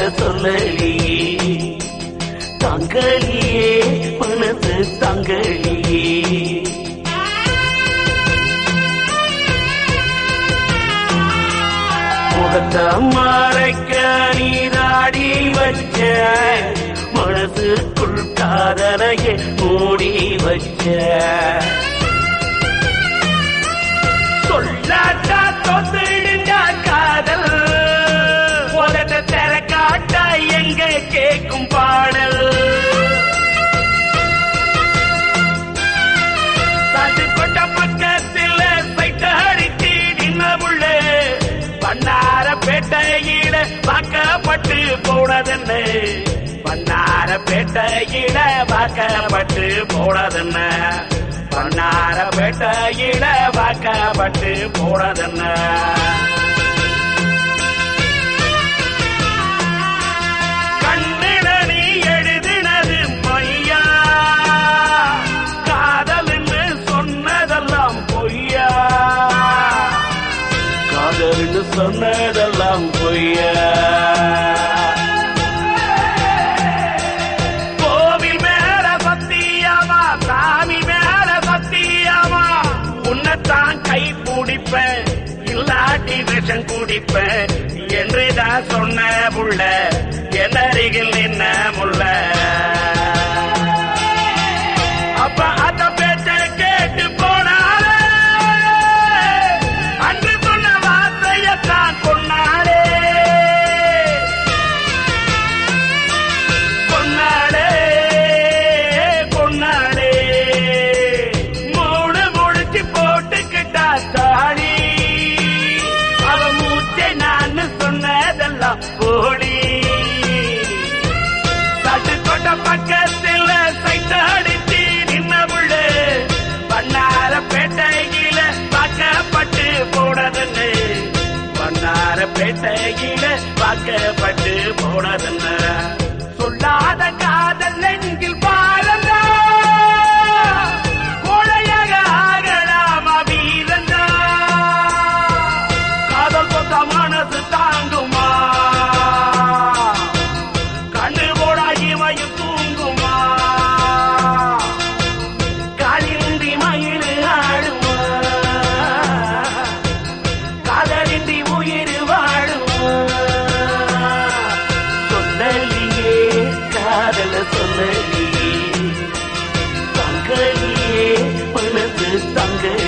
சொல்லலியே தங்கலியே மனசு தங்கலியே முகத்த மறைக்க நீராடி வச்ச மனசுக்குள் காதலையே மூடி வச்ச சொல்லாட்டா தொத்திடுங்க காதல் உலக தெர காட்டா எங்க கேக்கும் பாடல் தட்டுக்கொட்ட பக்கத்தில் சைட்ட அடிச்சு நின்ன புள்ள பண்ணார பேட்டையில வாக்கப்பட்டு போனதென்ன பண்ணார பேட்டையில வாக்கப்பட்டு போனதென்ன பண்ணார பேட்டையில வாக்கப்பட்டு போனதென்ன கண்ணில நீ எழுதினது மையா காதல்னு சொன்னதெல்லாம் பொய்யா காதல்னு சொன்னதெல்லாம் பொய்யா கோவில் மேல சத்தியமா சாமி மேல சத்தியமா உன்னைத்தான் கை பிடிப்பேன் இல்லாட்டி விஷம் குடிப்பேன் என்றுதான் சொன்ன புள்ள என் அருகில் நின்ன முள்ள அப்ப அந்த பேச்ச கேட்டு போனாலே அன்று சொன்ன வார்த்தையத்தான் கொண்டாலே கொண்டாடே கொண்டாடே மூடு முடிச்சு போட்டுக்கிட்டா தாடி அவ மூச்சை நான் சொன்னதெல்லாம் போடி தட்டு கொண்ட பக்கத்தில் சைட்ட அடிச்சு நின்ன புள்ள பண்ணார பேட்டையில பார்க்கப்பட்டு போனதுன்னு பண்ணார பேட்டையில பார்க்கப்பட்டு போனதுன்னு சொல்லாத காதல் நெஞ்சில் பாரந்தா கோழையாக ஆகலாமா வீரந்தா காதல் கொத்த மனசு தாங்குமா கண்ணு போடா இமையும் தூங்குமா காலின்றி மயிறு ஆடுமா காதலின்றி உயிர் வாழுமா சொல்லலியே காதல சொல்லலியே தங்கலியே மனசு தங்கலியே